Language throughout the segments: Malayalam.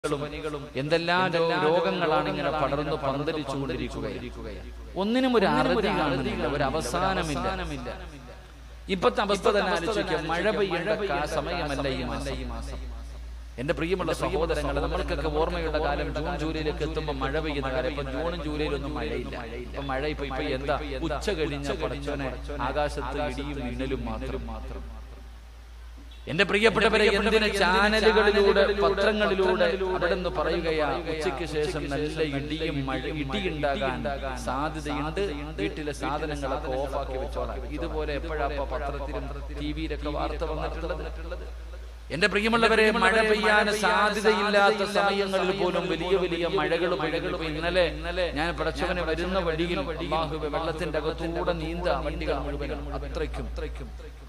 പനികളും എന്തെല്ലാം രോ- രോഗങ്ങളാണ് ഇങ്ങനെ പടർന്നു പന്തലിച്ചുകൊണ്ടിരിക്കുകയാണ് ഒന്നിനും ഒരു അറുതി കാണുന്നില്ല ഒരു അവസാനമില്ല ഇപ്പത്തെ അവസ്ഥ തന്നെ ആലോചിക്കുക മഴ പെയ്യേണ്ട കാ- സമയമല്ല ഈ മാസം എന്റെ പ്രിയമുള്ള സഹോദരങ്ങൾ നമ്മൾക്കൊക്കെ ഓർമ്മയുള്ള കാലം ജൂൺ ജൂലൈയിലേക്ക് എത്തുമ്പോൾ മഴ പെയ്യുന്ന കാലം ഇപ്പൊ ജൂണും ജൂലൈയിലൊന്നും മഴയില്ല ഇപ്പൊ മഴ ഇപ്പൊ ഇപ്പൊ എന്താ ഉച്ച കഴിഞ്ഞ പടച്ചോനെ ആകാശത്ത് ഇടിയും മിന്നലും മാത്രം മാത്രം എന്റെ പ്രിയപ്പെട്ടവരെ എന്തിന് ചാനലുകളിലൂടെ പത്രങ്ങളിലൂടെ അവിടെ നിന്ന് പറയുകയാ ഉച്ചയ്ക്ക് ശേഷം നല്ല ഇടിയും മഴ ഇടിയുണ്ടാകാൻ സാധ്യതയുണ്ട് വീട്ടിലെ സാധനങ്ങളൊക്കെ ഓഫാക്കി വെച്ചോളാം ഇതുപോലെ എപ്പോഴാ പത്രത്തിലും ടി വിയിലൊക്കെ വാർത്ത വന്നിട്ടുള്ളത് എന്റെ പ്രിയമുള്ളവരെ മഴ പെയ്യാൻ സാധ്യതയില്ലാത്ത സമയങ്ങളിൽ പോലും വലിയ വലിയ മഴകൾ മഴകൾ ഇന്നലെ ഇന്നലെ ഞാൻ പടച്ചവനെ വരുന്ന വഴിയിൽ അല്ലാഹുവേ വെള്ളത്തിന്റെ അകത്തൂടെ നീന്ത വണ്ടികൾ മുഴുവനും അത്രയ്ക്കും അത്രയ്ക്കും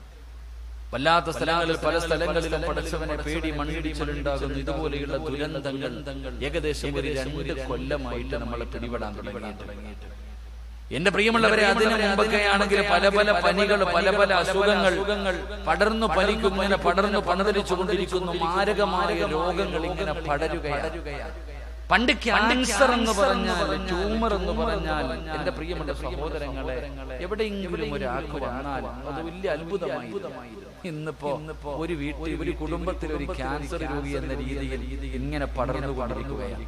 വല്ലാത്ത സ്ഥലങ്ങളിൽ പല സ്ഥലങ്ങളിലും പടച്ചവനെ പേടി മണ്ണിടിച്ചിലുണ്ടാകുന്നു ഇതുപോലെയുള്ള ദുരന്തങ്ങൾ ഏകദേശം ഒരു രണ്ട് കൊല്ലമായിട്ട് നമ്മളെ പിടിപെടാൻ തുടങ്ങിയിട്ട് എന്റെ പ്രിയമുള്ളവരെ അതിനു മുമ്പൊക്കെ ആണെങ്കിൽ പല പല പനികൾ പല പല അസുഖങ്ങൾ പടർന്നു പലിക്കും ഇങ്ങനെ പടർന്നു പണതരിച്ചു കൊണ്ടിരിക്കുന്നു മാരകമായ രോഗങ്ങൾ ഇങ്ങനെ പടരുകയാണ് പണ്ട് ക്യാൻസർ എന്ന് പറഞ്ഞാൽ ട്യൂമർ എന്ന് പറഞ്ഞാൽ എന്റെ പ്രിയമുള്ള സഹോദരങ്ങളെ എവിടെയെങ്കിലും ഒരാൾക്ക് വന്നാൽ അത് വലിയ അത്ഭുതമായി ഇന്നിപ്പോ ഒരു വീട്ടിൽ ഒരു കുടുംബത്തിൽ ഒരു ക്യാൻസർ രോഗി എന്ന രീതിയിൽ ഇങ്ങനെ പടർന്നു കൊണ്ടിരിക്കുകയാണ്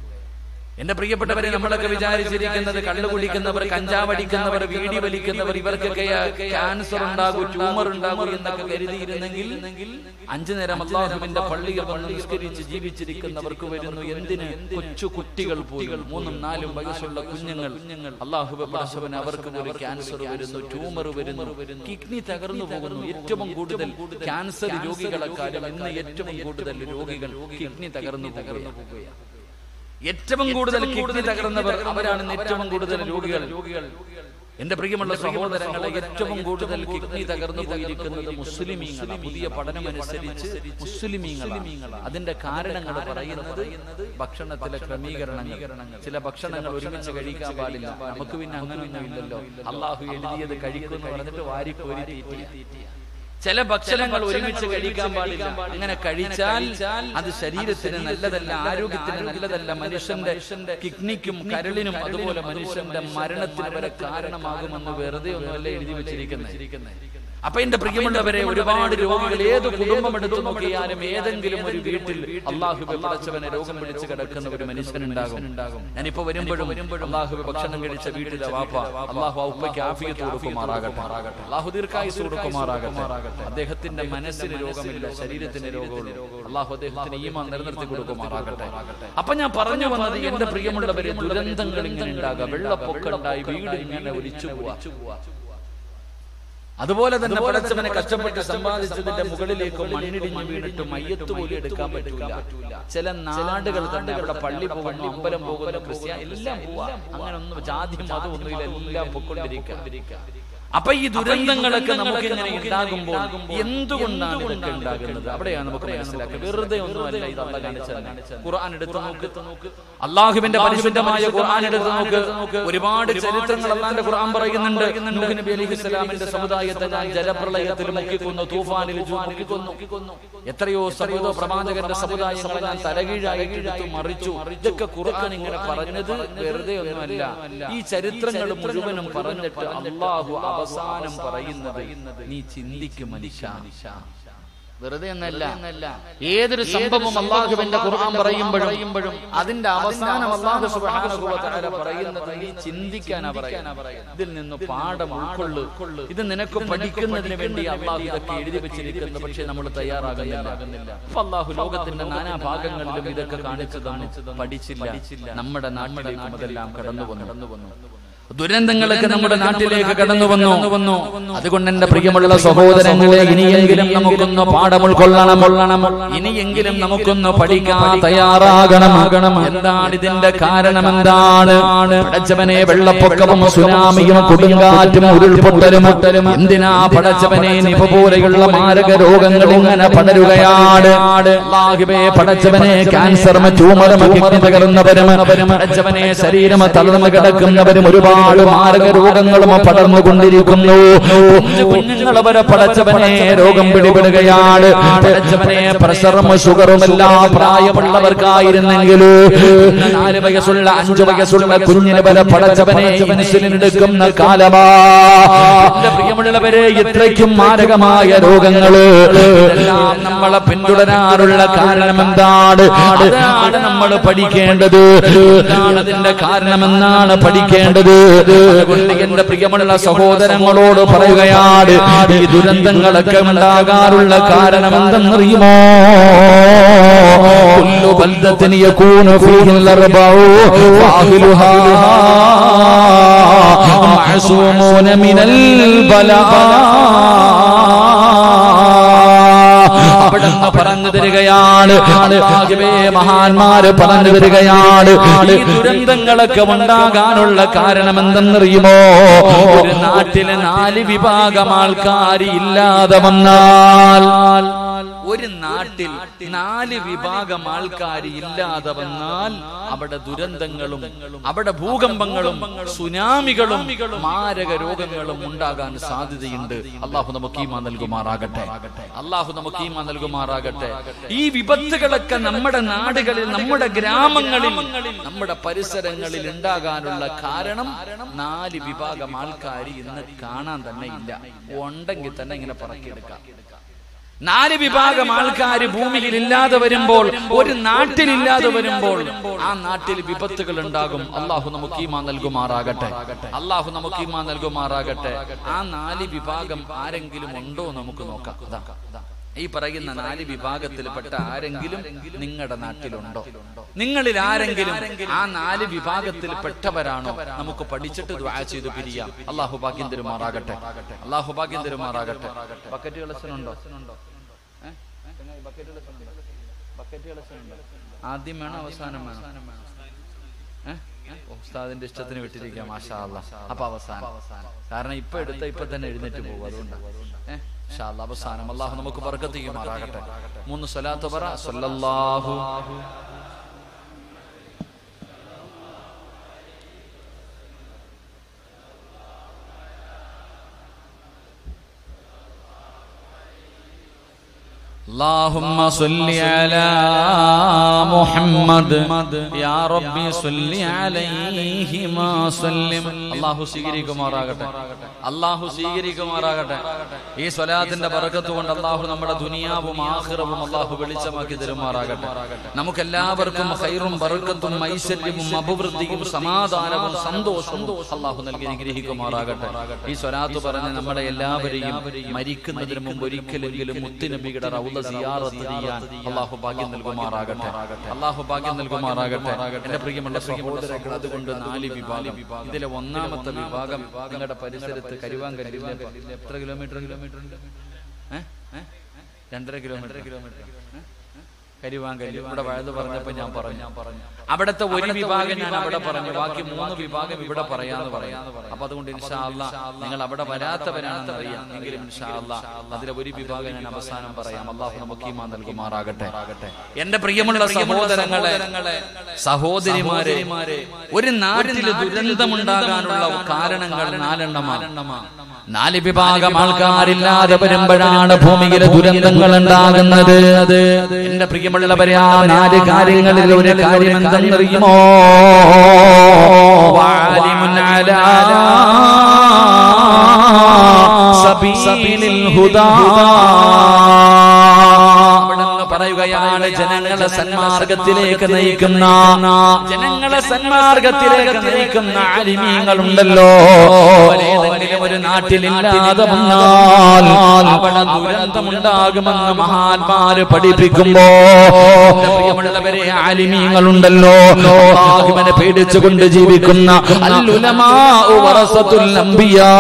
എന്റെ പ്രിയപ്പെട്ടവരെ നമ്മളൊക്കെ വിചാരിച്ചിരിക്കുന്നത് കള്ളു കുടിക്കുന്നവർ കഞ്ചാവ് അടിക്കുന്നവർ വീടി വലിക്കുന്നവർ ഇവർക്കൊക്കെ ക്യാൻസർ ഉണ്ടാകും ട്യൂമർ ഉണ്ടാകും എന്നൊക്കെ കരുതിയിരുന്നെങ്കിൽ അഞ്ചു നേരം അള്ളാഹുവിന്റെ പള്ളിയിൽ വന്ന് നിസ്കരിച്ച് ജീവിച്ചിരിക്കുന്നവർക്ക് വരുന്നു എന്തിന് കൊച്ചു കുട്ടികൾ പോലും മൂന്നും നാലും വയസ്സുള്ള കുഞ്ഞുങ്ങൾ കുഞ്ഞുങ്ങൾ അള്ളാഹു പടച്ചവൻ അവർക്ക് ഒരു ക്യാൻസർ വരുന്നു ട്യൂമർ വരുന്നു കിഡ്നി തകർന്നു പോകുന്നു ഏറ്റവും കൂടുതൽ ക്യാൻസർ രോഗികളെക്കാളും ഇന്ന് ഏറ്റവും കൂടുതൽ രോഗികൾ കിഡ്നി തകർന്നു തകർന്നു പോകുകയാണ് ഏറ്റവും കൂടുതൽ കിഡ്നി തകർന്നവർ അവരാണ് ഇന്ന് ഏറ്റവും കൂടുതൽ രോഗികൾ എന്റെ പ്രിയമുള്ള സഹോദരങ്ങളെ ഏറ്റവും കൂടുതൽ കിഡ്നി തകർന്നു പോയിരിക്കുന്നത് മുസ്ലിമീങ്ങളാണ് പുതിയ പഠനമനുസരിച്ച് മുസ്ലിമീങ്ങളാണ് അതിന്റെ കാരണങ്ങൾ പറയുന്നത് ഭക്ഷണത്തിലെ ക്രമീകരണങ്ങൾ ചില ഭക്ഷണങ്ങൾ ഒരുമിച്ച് കഴിക്കാൻ പാടില്ല നമുക്ക് പിന്നെ അങ്ങനെയൊന്നും ഇല്ലല്ലോ അള്ളാഹു എഴുതിയത് കഴിക്കുന്നു പറഞ്ഞിട്ട് വാരിക്കോരി തീറ്റിയ ചില ഭക്ഷണങ്ങൾ ഒരുമിച്ച് കഴിക്കാൻ പാടില്ല അങ്ങനെ കഴിച്ചാൽ അത് ശരീരത്തിന് നല്ലതല്ല ആരോഗ്യത്തിന് നല്ലതല്ല മനുഷ്യന്റെ കിഡ്നിക്കും കരളിനും അതുപോലെ മനുഷ്യന്റെ മരണത്തിന് വരെ കാരണമാകുമെന്ന് വെറുതെ ഒന്നുമല്ല എഴുതി വെച്ചിരിക്കുന്നത് അപ്പൊ എന്റെ പ്രിയമുള്ളവരെ ഒരുപാട് രോഗികൾ ഏത് കുടുംബം എടുത്തു നോക്കിയാലും ഏതെങ്കിലും ഒരു വീട്ടിൽ അള്ളാഹു പടച്ചവനെ രോഗം പിടിച്ച് കിടക്കുന്ന ഒരു മനുഷ്യനുണ്ടാകും ഞാനിപ്പോ വരുമ്പോഴും അള്ളാഹു ഭക്ഷണം കഴിച്ച വീട്ടിലെ വാപ്പ അള്ളാഹു ഉപ്പയ്ക്ക് ആഫിയത്ത് കൊടുക്കുമാറാകട്ടെ അള്ളാഹു ദീർഘായുസ് കൊടുക്കുമാറാകട്ടെ അദ്ദേഹത്തിന്റെ മനസ്സിന് രോഗമില്ല ശരീരത്തിന് രോഗമുള്ളൂ അള്ളാഹു അദ്ദേഹത്തിന് ഈമാൻ നിലനിർത്തി കൊടുക്കുമാറാകട്ടെ അപ്പൊ ഞാൻ പറഞ്ഞു വന്നത് എന്റെ പ്രിയമുള്ളവരെ ദുരന്തങ്ങൾ ഇങ്ങനെ ഉണ്ടാകാം വെള്ളപ്പൊക്കം ഉണ്ടായി വീട് ഇങ്ങനെ ഒലിച്ചു പോവാ അതുപോലെ തന്നെ പടച്ചവനെ കഷ്ടപ്പെട്ട് സമ്പാദിച്ചതിന്റെ മുകളിലേക്ക് മണ്ണിടിഞ്ഞ് വീണിട്ട് മയ്യത്ത് പോലും എടുക്കാൻ പറ്റൂല ചില നാടുകൾ തന്നെ അവിടെ പള്ളി പോകുന്നു അമ്പലം പോകുന്നു ക്രിസ്ത്യാൻ എല്ലാം പോവാ അങ്ങനെ ഒന്നും ജാതി മതം ഒന്നുമില്ല എല്ലാം പൊക്കൊണ്ടിരിക്കുക അപ്പൊ ഈ ദുരന്തങ്ങളൊക്കെ നമുക്ക് ഇങ്ങനെ ഉണ്ടാകുമ്പോൾ എന്തുകൊണ്ടാണ് ഇതൊക്കെ ഉണ്ടാകുന്നത് അവിടെയാണ് നമുക്ക് മനസ്സിലാക്കുക വെറുതെ ഒന്നുമല്ല ഇത് അള്ള കാണിച്ചത് ഖുർആൻ എടുത്ത് നോക്ക് അള്ളാഹുവിന്റെ പരിശുദ്ധമായ ഖുർആൻ എടുത്ത് നോക്ക് ഒരുപാട് ചരിത്രങ്ങൾ അള്ളാന്റെ ഖുർആൻ പറയുന്നുണ്ട് നൂഹ് നബി അലൈഹി സ്വലാമിന്റെ സമുദായത്തെ ഞാൻ ജലപ്രളയത്തിൽ മുക്കിക്കൊന്നു തൂഫാനിൽ ജൂ മുക്കിക്കൊന്നു എത്രയോ സമൂഹ പ്രവാചകന്റെ സമുദായങ്ങളെ ഞാൻ തലകീഴായിട്ട് എടുത്തു മറിച്ചു ഇതൊക്കെ ഖുർആൻ ഇങ്ങനെ പറഞ്ഞത് വെറുതെ ഒന്നുമല്ല ഈ ചരിത്രങ്ങൾ മുഴുവനും പറഞ്ഞിട്ട് അള്ളാഹു അവസാനം പറയുന്നത് നീ ചിന്തിക്കും മനുഷ്യ വെറുതെ എന്നല്ല ഏതൊരു സംഭവം അള്ളാഹുവിന്റെ ഖുർആൻ പറയുമ്പോഴും അതിന്റെ അവസാനം അള്ളാഹു സുബ്ഹാനഹു വ തആല പറയുന്നത് നീ ചിന്തിക്കാനാ പറയുന്നത് ഇതിൽ നിന്ന് പാഠം ഉൾക്കൊള്ളു ഇത് നിനക്ക് പഠിക്കുന്നതിന് വേണ്ടി അള്ളാഹു ഇതൊക്കെ എഴുതി വെച്ചിരിക്കുന്നു പക്ഷെ നമ്മൾ തയ്യാറാകുന്നില്ല അപ്പൊ അള്ളാഹു ലോകത്തിന്റെ നാനാ ഭാഗങ്ങളിലും ഇതൊക്കെ കാണിച്ചു തന്നു പഠിച്ചില്ല നമ്മുടെ നാട്ടിലേക്കും അതെല്ലാം കടന്നു വന്നു കടന്നു വന്നു ദുരന്തങ്ങളൊക്കെ നമ്മുടെ നാട്ടിലേക്ക് കടന്നു വന്നു വന്നു അതുകൊണ്ട് എന്റെ പ്രിയമുള്ള സഹോദരങ്ങളെ ഇനിയെങ്കിലും നമുക്കൊന്ന് പാഠം ഉൾക്കൊള്ളണം കൊള്ളണം ഇനിയെങ്കിലും നമുക്കൊന്ന് പഠിക്കാൻ തയ്യാറാകണം എന്താണ് ഇതിന്റെ കാരണം എന്താണ് പടച്ചവനെ വെള്ളപ്പൊക്കവും സുനാമിയും കൊടുങ്കാറ്റും ഉരുൾപൊട്ടലും എന്തിനാ പടച്ചവനെ നിപ പോലെയുള്ള മാരക രോഗങ്ങൾ ഇങ്ങനെ പടരുകയാണ് അല്ലാഹുവേ പടച്ചവനെ ക്യാൻസറും ട്യൂമറും കിഡ്നി തകർന്നവരും പടച്ചവനെ ശരീരം തളർന്നു കിടക്കുന്നവരും ഒരുപാട് ഒരുപാട് മാരക രോഗങ്ങളും പടർന്നുകൊണ്ടിരിക്കുന്നു കുഞ്ഞു കുഞ്ഞുങ്ങളെ വരെ പടച്ചവനെ രോഗം പിടിപെടുകയാണ് പടച്ചവനെ പ്രഷറും ഷുഗറും എല്ലാം പ്രായമുള്ളവർക്കായിരുന്നെങ്കിലോ ഇന്ന് നാല് വയസ്സുള്ള അഞ്ചു വയസ്സുള്ള കുഞ്ഞിന് വരെ പടച്ചവനെ ഇൻസുലിൻ എടുക്കുന്ന കാലമാ എന്റെ പ്രിയമുള്ളവരെ ഇത്രയ്ക്കും മാരകമായ രോഗങ്ങള് ഇതെല്ലാം നമ്മളെ പിന്തുടരാനുള്ള കാരണം എന്താണ് അതാണ് നമ്മൾ പഠിക്കേണ്ടത് എന്താണ് അതിന്റെ കാരണമെന്നാണ് പഠിക്കേണ്ടത് അതുകൊണ്ട് എന്റെ പ്രിയമുള്ള സഹോദരങ്ങളോട് പറയുകയാണ് ഈ ദുരന്തങ്ങളൊക്കെ ഉണ്ടാകാറുള്ള കാരണം എന്തെന്നറിയുമോ كل بلدة يكون فيه الأربع فأهلها معصومون من البلاء അവിടുന്ന് പറഞ്ഞു തരികയാണ് ആകവേ മഹാന്മാര് പറഞ്ഞു തരികയാണ് ഈ ദുരന്തങ്ങളൊക്കെ ഉണ്ടാകാനുള്ള കാരണം എന്തെന്നറിയുമോ ഒരു നാട്ടിലെ നാല് വിഭാഗം ആൾക്കാർ ഇല്ലാതെ വന്നാൽ ഒരു നാട്ടിൽ നാല് വിഭാഗം ആൾക്കാർ ഇല്ലാതെ വന്നാൽ അവിടെ ദുരന്തങ്ങളും അവിടെ ഭൂകമ്പങ്ങളും സുനാമികളും മാരക രോഗങ്ങളും ഉണ്ടാകാൻ സാധ്യതയുണ്ട് അള്ളാഹു നമുക്ക് ഈമാ നൽകുമാറാകട്ടെ അള്ളാഹു നമുക്ക് ഈമാ നൽകുമാറാകട്ടെ ഈ വിപത്തുകളൊക്കെ നമ്മുടെ നാടുകളിൽ നമ്മുടെ ഗ്രാമങ്ങളിൽ നമ്മുടെ പരിസരങ്ങളിൽ ഉണ്ടാകാനുള്ള കാരണം നാല് വിഭാഗം ആൾക്കാർ ഇന്ന് കാണാൻ തന്നെ ഇല്ല ഉണ്ടെങ്കിൽ തന്നെ ഇങ്ങനെ പറക്കിയെടുക്കാം നാല് വിഭാഗം ആൾക്കാർ ഭൂമിയിൽ ഇല്ലാതെ വരുമ്പോൾ ഒരു നാട്ടിലില്ലാതെ വരുമ്പോൾ ആ നാട്ടിൽ വിപത്തുകൾ ഉണ്ടാകും അള്ളാഹു നമുക്ക് ഈമാ നൽകുമാറാകട്ടെ അള്ളാഹു നമുക്ക് ഈമാ നൽകുമാറാകട്ടെ ആ നാല് വിഭാഗം ആരെങ്കിലും ഉണ്ടോ നമുക്ക് നോക്കാം അതാ ഈ പറയുന്ന നാല് വിഭാഗത്തിൽപ്പെട്ട ആരെങ്കിലും നിങ്ങളുടെ നാട്ടിലുണ്ടോ നിങ്ങളിൽ ആരെങ്കിലും ആ നാല് വിഭാഗത്തിൽപ്പെട്ടവരാണോ നമുക്ക് പഠിച്ചിട്ട് ദ്വാ ചെയ്ത് പിരിയാം അള്ളാഹു ഭാഗ്യം തരുമാറാകട്ടെ അള്ളാഹു ഭാഗ്യം തരുമാറാകട്ടെ ബക്കറ്റ് കളക്ഷനുണ്ടോ ആദ്യം വേണം അവസാനം വേണം ഏ? ഉസ്താദിന്റെ ഇഷ്ടത്തിന് വിട്ടിരിക്കാം മാഷാ അല്ലാ അപ്പൊ അവസാനം കാരണം ഇപ്പൊ എടുത്ത ഇപ്പൊ തന്നെ എഴുന്നേറ്റ് പോകും അതുകൊണ്ട് ഏഹ് അവസാനം അള്ളാഹു നമുക്ക് വർഗത്തിക്കുമാറാകട്ടെ മൂന്ന് സ്വലാത്ത് പറ സല്ലല്ലാഹു اللهم صل على محمد يا ربي صل عليه ما سلم അള്ളാഹു സ്വീകരിക്കുമാറാകട്ടെ അള്ളാഹു സ്വീകരിക്കുമാറാകട്ടെ ഈ സ്വലാത്തിന്റെ ബറക്കത്ത് കൊണ്ട് അള്ളാഹു നമ്മുടെ ദുനിയാവും ആഖിറവും അള്ളാഹു വെളിച്ചമാക്കി തരുമാറാകട്ടെ നമുക്ക് എല്ലാവർക്കും ഹൈറും ബറക്കത്തും ഐശ്വര്യവും അഭിവൃദ്ധിയും സമാധാനവും സന്തോഷവും അള്ളാഹു നൽകി അനുഗ്രഹിക്കുമാറാകട്ടെ ഈ സ്വലാത്ത് പറഞ്ഞ് നമ്മുടെ എല്ലാവരെയും മരിക്കുന്നതിന് മുമ്പ് ഒരിക്കലെങ്കിലും മുത്തുനബിയുടെ റൗല സിയാറത്ത് ചെയ്യാൻ അള്ളാഹു ഭാഗ്യം നൽകുമാറാകട്ടെ അള്ളാഹു ഭാഗ്യം നൽകുമാറാകട്ടെ എന്റെ പ്രിയമുള്ള സഹോദരങ്ങൾ അതുകൊണ്ട് നാല് വിഭാഗം ഇതിലെ ഒന്നാമത്തെ വിഭാഗം നിങ്ങളുടെ പരിസരത്ത് കരുവാങ്കല്ലിൽ എത്ര കിലോമീറ്റർ കിലോമീറ്റർ ഉണ്ട് ഏഹ് ഏഹ് രണ്ടര കിലോമീറ്റർ കിലോമീറ്റർ കരുവാങ്കല്ല് ഇവിടെ വഴുത് പറഞ്ഞപ്പോ ഞാൻ പറഞ്ഞു ഞാൻ പറഞ്ഞു അവിടുത്തെ ഒരു വിഭാഗം ഞാൻ അവിടെ പറഞ്ഞു ബാക്കി മൂന്ന് വിഭാഗം ഇവിടെ പറയാന്ന് പറയാം അപ്പൊ അതുകൊണ്ട് ഇൻഷാ അല്ലാ നിങ്ങൾ അവിടെ വരാത്തവരാണെന്ന് അറിയാം എങ്കിലും ഇൻഷാ അല്ലാ അതിലെ ഒരു വിഭാഗം ഞാൻ അവസാനം പറയാം അള്ളാഹു നമുക്ക് ഈമാൻ നൽകുമാറാകട്ടെ എന്റെ പ്രിയമുള്ള സഹോദരങ്ങളെ സഹോദരിമാരെ ഒരു നാട്ടിൽ ദുരന്തമുണ്ടാകാനുള്ള കാരണങ്ങൾ നാലെണ്ണമാണ് നാല് വിഭാഗം ആൾക്കാരില്ലാതെ വരുമ്പോഴാണ് ഭൂമിയിലെ ദുരന്തങ്ങൾ ഉണ്ടാകുന്നത് എന്റെ പ്രിയമുള്ളവരെ ആ നാല് കാര്യങ്ങളിൽ ഒരു കാര്യം എന്തെന്നറിയുമോ വാലിമുൻ അലാ സബീലിൽ ഹുദാ അവിടുന്ന് പറയുകയാണ് ജനങ്ങളെ സന്മാർഗത്തിലേക്ക് നയിക്കുന്ന ജനങ്ങളെ സന്മാർഗത്തിലേക്ക് നയിക്കുന്ന ആലിമീങ്ങളുണ്ടല്ലോ ഏതെങ്കിലും ഒരു നാട്ടിലില്ലാതെ വന്നാൽ അവിടെ ദുരന്തമുണ്ടാകുമെന്ന് മഹാന്മാര് പഠിപ്പിക്കുമ്പോ എന്റെ പ്രിയമുള്ളവരെ ആലിമീങ്ങളുണ്ടല്ലോ അള്ളാഹുവിനെ പേടിച്ചുകൊണ്ട് ജീവിക്കുന്ന അല്ലുലമാ വറസത്തുൽ അംബിയാ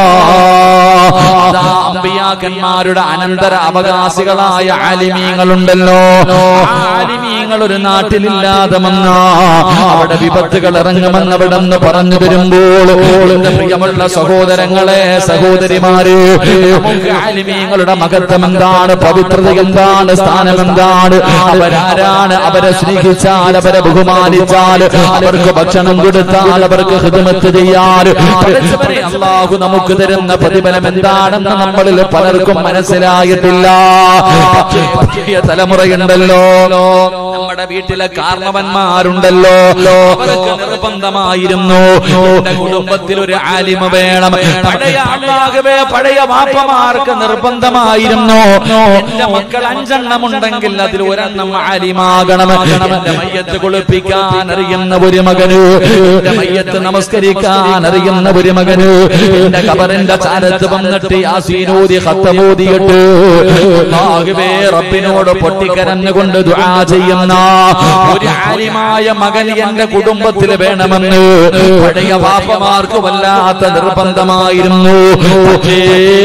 അതാ അമ്പിയാക്കന്മാരുടെ അനന്തര അവകാശികളായ ആലിമീങ്ങളുണ്ടല്ലോ ആലിമീങ്ങൾ ആലിമീങ്ങൾ ഒരു നാട്ടിലില്ലാതെ വന്ന അവിടെ വിപത്തുകൾ ഇറങ്ങുമെന്ന് അവിടെ നിന്ന് പറഞ്ഞു വരുമ്പോൾ എന്റെ പ്രിയമുള്ള സഹോദരങ്ങളെ സഹോദരിമാര് നമുക്ക് ആലിമീങ്ങളുടെ മഹത്വം എന്താണ് പവിത്രത എന്താണ് സ്ഥാനം എന്താണ് അവരാരാണ് അവരെ സ്നേഹിച്ചാൽ അവരെ ബഹുമാനിച്ചാൽ അവർക്ക് ഭക്ഷണം കൊടുത്താൽ അവർക്ക് ഹിതമത്ത് ചെയ്യാൻ പഠിച്ചവരെ അള്ളാഹു നമുക്ക് തരുന്ന പ്രതിഫലം എന്താണെന്ന് നമ്മളിൽ പലർക്കും മനസ്സിലായിട്ടില്ല പക്ഷേ പുതിയ തലമുറയുണ്ടല്ലോ നമ്മുടെ വീട്ടിലെ കാരണവന്മാരുണ്ടല്ലോ അവർക്ക് നിർബന്ധമായിരുന്നു എന്റെ കുടുംബത്തിൽ ഒരു ആലിമ വേണം പഴയ അള്ളാഹുവേ പഴയ വാപ്പമാർക്ക് നിർബന്ധമായിരുന്നു എന്റെ മക്കൾ അഞ്ചെണ്ണം ഉണ്ടെങ്കിൽ അതിൽ ഒരെണ്ണം ആലിമാകണം എന്റെ മയ്യത്ത് കുളിപ്പിക്കാൻ അറിയുന്ന ഒരു മകന് എന്റെ മയ്യത്ത് നമസ്കരിക്കാൻ അറിയുന്ന ഒരു മകന് എന്റെ കബറിന്റെ ചാരത്ത് വന്നിട്ട് യാസീനൂതി ഹത്തമൂതിയിട്ട് അല്ലാഹുവേ റബ്ബിനോട് പൊട്ടിക്കരഞ്ഞുകൊണ്ട് ദുആ ചെയ്യുന്ന ഒരു ആലിമായ മകൻ എന്റെ കുടുംബത്തിൽ വേണമെന്ന് പഴയ പാപ്പമാർക്ക് വല്ലാത്ത നിർബന്ധമായിരുന്നു പക്ഷേ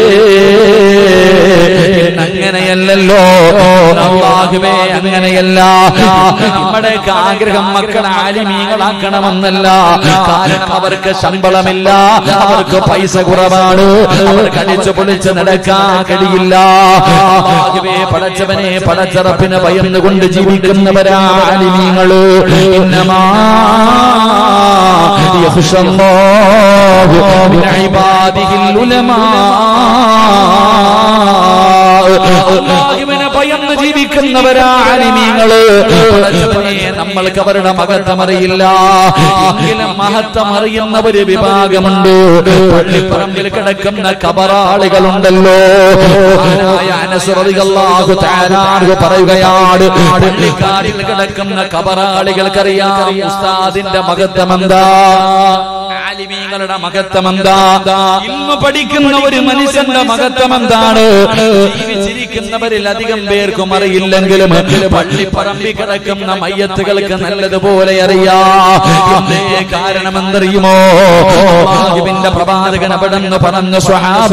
ഇന്ന് അങ്ങനെയല്ലല്ലോ അല്ലാഹുവേ അങ്ങനെയല്ല നമ്മുടെ ആഗ്രഹം മക്കളെ ആലിമീങ്ങളാക്കണമെന്നല്ല കാരണം അവർക്ക് ശമ്പളമില്ല അവർക്ക് പൈസ കുറവാണ് അവർക്ക് അടിച്ചു പൊളിച്ച് നടക്കാൻ കഴിയില്ല ആലിമേ പടച്ചവനെ പടച്ചറപ്പിനെ ഭയന്നുകൊണ്ട് ജീവിക്കുന്നവരാ ആലിമീങ്ങള് ഇന്നമാ യഖ്ഷല്ലാഹു മിൻ ഇബാദിഹിൽ ഉലമാ അല്ലാഹുവിനെ ഭയന്ന് ജീവിക്കുന്നവരാ ആലിമീങ്ങള് പടച്ചവനെ നമ്മൾക്ക് അവരുടെ മഹത്വം അറിയില്ല എങ്കിലും മഹത്വം അറിയുന്ന ഒരു വിഭാഗമുണ്ട് പള്ളിപ്പറമ്പിൽ കിടക്കുന്ന കബറാളികളുണ്ടല്ലോ മഹാനായ അനസ് റളിയല്ലാഹു തആല അൻഹു പറയുകയാണ് പള്ളിക്കാരിൽ കിടക്കുന്ന കബറാളികൾക്കറിയാം ഉസ്താദിന്റെ മഹത്വം എന്താ ആലിമീങ്ങളുടെ മഹത്വം എന്താ ഇന്ന് പഠിക്കുന്ന ഒരു മനുഷ്യന്റെ മഹത്വം എന്താണ് ജീവിച്ചിരിക്കുന്നവരിൽ അധികം പേർക്കും അറിയില്ലെങ്കിലും പള്ളിപ്പറമ്പി കിടക്കുന്ന മയ്യത്തുകൾക്ക് നല്ലതുപോലെ അറിയാം എന്തേ കാരണം എന്തറിയുമോ അള്ളാഹുവിന്റെ പ്രവാചകൻ അവിടെന്ന് പറഞ്ഞു സ്വഹാബ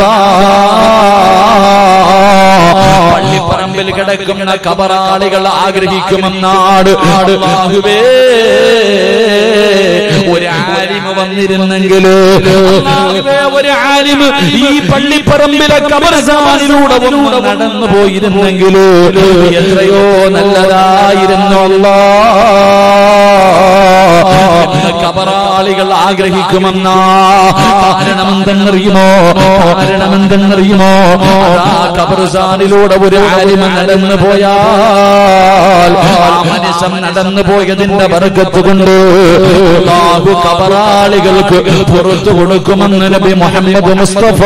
പള്ളിപ്പറമ്പിൽ കിടക്കുന്ന കബറാളികൾ ആഗ്രഹിക്കുമെന്നാട് അല്ലാഹുവേ ഒരു ആലിമ വന്നിരുന്നെങ്കിൽ അല്ലാഹുവേ, ഒരു ആലിമ ഈ പള്ളിപ്പറമ്പിലെ കബർസാനിലൂടെ ഒന്ന് നടന്നു പോയിരുന്നെങ്കിൽ എത്രയോ നല്ലതായിരുന്നു അല്ലാ എന്ന് കബറാളികൾ ആഗ്രഹിക്കുമെന്ന കാരണമെന്തെന്നറിയുമോ കാരണമെന്തെന്നറിയുമോ ആ കബർസാനിലൂടെ ഒരു ആലിമ നടന്നു പോയാൽ ആ മനുഷ്യൻ നടന്നു പോയതിന്റെ വർഗത്ത് കൊണ്ട് അല്ലാഹു കബറാളികൾക്ക് പുറത്തു കൊടുക്കുമെന്ന് നബി മുഹമ്മദ് മുസ്തഫ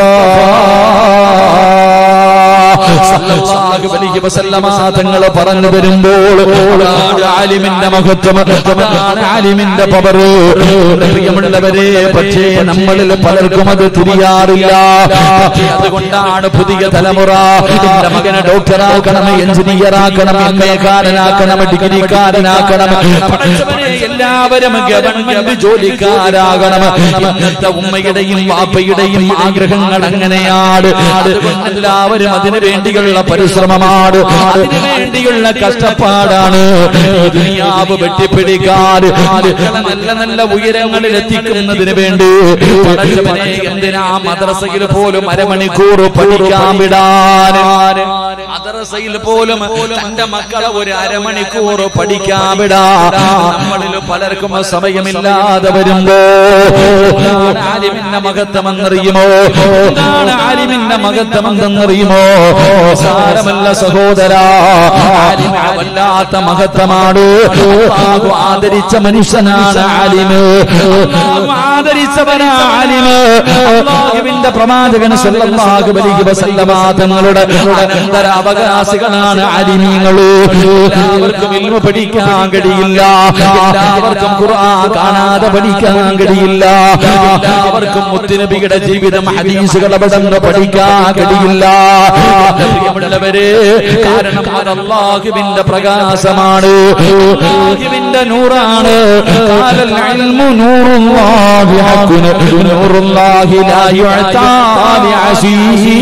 സല്ലല്ലാഹു അലൈഹി വസല്ലമ തങ്ങൾ പറഞ്ഞു വരുമ്പോൾ അതാണ് ആലിമിന്റെ മഹത്വം അതാണ് ആലിമിന്റെ പവർ പ്രിയമുള്ളവരെ പക്ഷേ നമ്മളിൽ പലർക്കും അത് തിരിയാറില്ല പക്ഷേ അതുകൊണ്ടാണ് പുതിയ തലമുറ എന്റെ മകനെ ഡോക്ടറാക്കണം എഞ്ചിനീയർ ആക്കണം എം എ കാരനാക്കണം ഡിഗ്രിക്കാരനാക്കണം പഠിച്ചവനെ എല്ലാവരും ഗവൺമെന്റ് ജോലിക്കാരാകണം ഇന്നത്തെ ഉമ്മയുടെയും വാപ്പയുടെയും ആഗ്രഹങ്ങൾ അങ്ങനെയാണ് അതുകൊണ്ട് എല്ലാവരും അതിനു വേണ്ടിയുള്ള പരിശ്രമമാണ് അതിനു വേണ്ടിയുള്ള കഷ്ടപ്പാടാണ് ഈ ദുനിയാവ് വെട്ടിപ്പിടിക്കാൻ മക്കളെ നല്ല നല്ല ഉയരങ്ങളിൽ എത്തിക്കുന്നതിന് വേണ്ടി പടച്ചവനെ എന്തിനാ മദ്രസയിൽ പോലും അരമണിക്കൂർ പഠിക്കാൻ വിടാൻ മദ്രസയിൽ പോലും തന്റെ മക്കളെ ഒരു അരമണിക്കൂർ പഠിക്കാൻ വിടാ നമ്മളിൽ പലർക്കും സമയമില്ലാതെ വരുമ്പോ എന്താണ് ആലിമിന്റെ മഹത്വം എന്നറിയുമോ എന്താണ് ആലിമിന്റെ മഹത്വം എന്തെന്നറിയുമോ സാരമല്ല സഹോദര ആലിമ വല്ലാത്ത മഹത്വമാണ് അല്ലാഹു ആദരിച്ച മനുഷ്യനാണ് ആലിമ് അല്ലാഹു ആദരിച്ചവനാ ആലിമ് അല്ലാഹുവിന്റെ പ്രവാചകൻ സല്ലല്ലാഹു അലൈഹി വസല്ലമ തങ്ങളുടെ അനന്തര അവകാശികളാണ് ആലിമീങ്ങള് എല്ലാവർക്കും ഇൽമ പഠിക്കാൻ കഴിയില്ല എല്ലാവർക്കും ഖുർആൻ കാണാതെ പഠിക്കാൻ കഴിയില്ല എല്ലാവർക്കും മുത്തുനബിയുടെ ജീവിതം ഹദീസുകൾ അവിടെ നിന്ന് പഠിക്കാൻ കഴിയില്ല എന്റെ പ്രിയമുള്ളവരെ കാരണം അത് അള്ളാഹുവിന്റെ പ്രകാശമാണ് അള്ളാഹുവിന്റെ നൂറാണ് കാലൽ ഇൽമു നൂറുല്ലാഹി ഹഖുൻ നൂറുല്ലാഹി ലാ യുഅതാ ലിഅസീ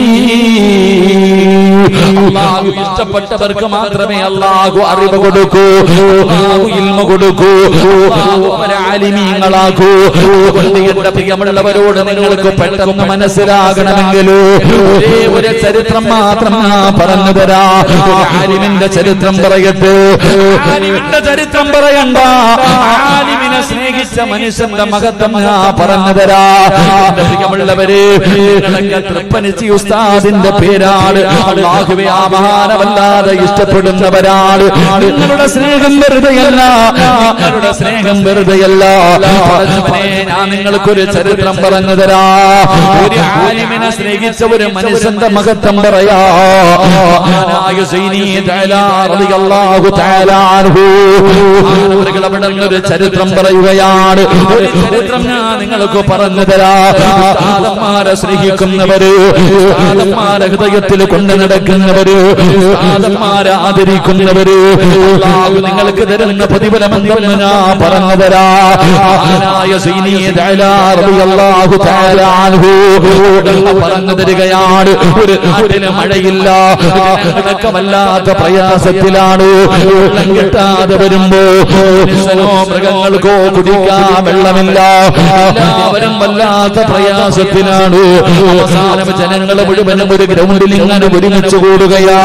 അള്ളാഹു ഇഷ്ടപ്പെട്ടവർക്ക് മാത്രമേ അള്ളാഹു അറിവ് കൊടുക്കൂ അള്ളാഹു ഇൽമ കൊടുക്കൂ അള്ളാഹു അവരെ ആലിമീങ്ങളാക്കൂ അതുകൊണ്ട് എന്റെ പ്രിയമുള്ളവരോട് നിങ്ങൾക്ക് പെട്ടെന്ന് മനസ്സിലാകണമെങ്കിലോ ഒരേ ഒരു ചരിത്രം മാത്രം ഞാൻ പറഞ്ഞു തരാ ഒരു ആലിമിന്റെ ചരിത്രം പറയട്ടെ ആലിമിന്റെ ചരിത്രം പറയണ്ട ആലിമിനെ സ്നേഹിച്ച മനുഷ്യന്റെ മഹത്വം ഞാൻ പറഞ്ഞു തരാ എന്റെ പ്രിയമുള്ളവരെ നിങ്ങളൊക്കെ തൃപ്പനിച്ചി ഉസ്താദിന്റെ പേരാണ് അള്ളാഹുവെ ആ മഹാനവല്ലാതെ ഇഷ്ടപ്പെടുന്നവരാണ് നിങ്ങളുടെ സ്നേഹം വെറുതെയല്ല നിങ്ങളുടെ സ്നേഹം വെറുതെയല്ല പടച്ചവനെ, ഞാൻ നിങ്ങൾക്കൊരു ചരിത്രം പറഞ്ഞു തരാ ഒരു ആലിമിനെ സ്നേഹിച്ച ഒരു മനുഷ്യന്റെ മഹത്വം പറയാ മഹാനായ സൈനി തആലാ റളിയല്ലാഹു തആലാ അൻഹു മഹാനവറുകൾ അവിടെ ഒരു ചരിത്രം പറയുകയാണ് ഒരു ചരിത്രം ഞാൻ നിങ്ങൾക്ക് പറഞ്ഞു തരാ ഉസ്താദന്മാരെ സ്നേഹിക്കുന്നവര് ഉസ്താദന്മാരെ ഹൃദയത്തിൽ കൊണ്ടു നടക്കുന്നവര് ഉസ്താദന്മാരെ ആദരിക്കുന്നവര് അല്ലാഹു നിങ്ങൾക്ക് തരുന്ന പ്രതിഫലമെന്തെന്ന് ഞാൻ പറഞ്ഞു തരാ മഹാനായ സൈനി തആലാ റളിയല്ലാഹു തആലാ അൻഹു പറഞ്ഞു തരികയാണ് ഒരു നാട്ടിന് മഴയില്ല ജനങ്ങളൊക്കെ വല്ലാത്ത പ്രയാസത്തിലാണ് വെള്ളം കിട്ടാതെ വരുമ്പോ മനുഷ്യനോ മൃഗങ്ങൾക്കോ കുടിക്കാൻ വെള്ളമില്ല എല്ലാവരും വല്ലാത്ത പ്രയാസത്തിലാണ് അവസാനം ജനങ്ങൾ മുഴുവനും ഒരു ഗ്രൗണ്ടിൽ ഇങ്ങനെ ഒരുമിച്ച് കൂടുകയാ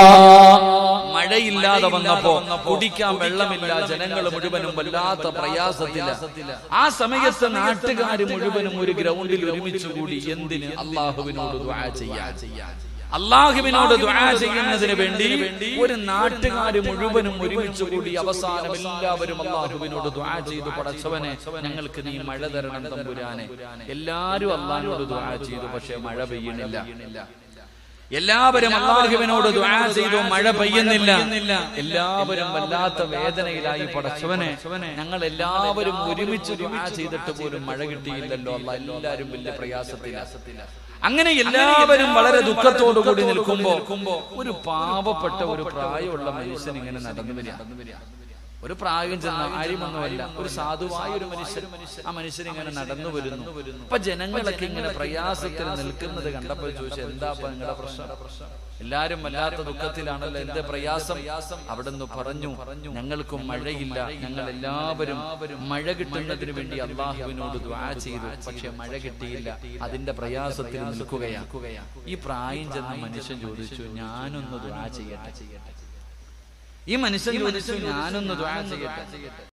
മഴയില്ലാതെ വന്നപ്പോ കുടിക്കാൻ വെള്ളമില്ല ജനങ്ങൾ മുഴുവനും വല്ലാത്ത പ്രയാസത്തില ആ സമയത്ത് നാട്ടുകാർ മുഴുവനും ഒരു ഗ്രൗണ്ടിൽ ഒരുമിച്ച് കൂടി എന്തിന് അള്ളാഹുവിനോട് ദുആ ചെയ്യാൻ അള്ളാഹുവിനോട് ദുആ ചെയ്യുന്നതിന് വേണ്ടി ഒരു നാട്ടുകാർ മുഴുവനും ഒരുമിച്ച് കൂടി അവസാനം എല്ലാവരും അള്ളാഹുവിനോട് ദുആ ചെയ്തു പടച്ചവനെ ഞങ്ങൾക്ക് നീ മഴ തരണം തമ്പുരാനെ എല്ലാരും അള്ളാഹിനോട് ദുആ ചെയ്തു പക്ഷെ മഴ പെയ്യണില്ല എല്ലാവരും അള്ളാഹുവിനോട് ദുആ ചെയ്തു മഴ പെയ്യുന്നില്ല എല്ലാവരും വല്ലാത്ത വേദനയിലായി പടച്ചവനെ ഞങ്ങൾ എല്ലാവരും ഒരുമിച്ച് ദുആ ചെയ്തിട്ട് പോലും മഴ കിട്ടിയില്ലല്ലോ അല്ല എല്ലാവരും വലിയ പ്രയാസത്തില അങ്ങനെ എല്ലാവരും വളരെ ദുഃഖത്തോടു കൂടി നിൽക്കുമ്പോ ഒരു പാവപ്പെട്ട ഒരു പ്രായമുള്ള മനുഷ്യൻ ഇങ്ങനെ നടന്നു വരിക ഒരു പ്രായം ചെന്ന ആരുമൊന്നുമല്ല ഒരു സാധുവായ ഒരു മനുഷ്യൻ ആ മനുഷ്യൻ ഇങ്ങനെ നടന്നു വരുന്നു അപ്പൊ ജനങ്ങളൊക്കെ ഇങ്ങനെ പ്രയാസത്തിൽ നിൽക്കുന്നത് കണ്ടപ്പോൾ ചോദിച്ചു എന്താ നിങ്ങളുടെ പ്രശ്നം എല്ലാരും വല്ലാത്ത ദുഃഖത്തിലാണല്ലോ എന്റെ പ്രയാസം അവിടുന്ന് പറഞ്ഞു ഞങ്ങൾക്കും മഴയില്ല ഞങ്ങൾ എല്ലാവരും മഴ കിട്ടുന്നതിന് വേണ്ടി അള്ളാഹുവിനോട് ദ്വാ ചെയ്തു പക്ഷെ മഴ കിട്ടിയില്ല അതിന്റെ പ്രയാസത്തിൽ നിൽക്കുകയാണ് ഈ പ്രായം ചെന്ന മനുഷ്യൻ ചോദിച്ചു ഞാനൊന്ന് ദ്വാ ചെയ്യട്ടെ ഈ മനുഷ്യൻ ചോദിച്ചു ഞാനൊന്ന് ദ്വാ ചെയ്യട്ടെ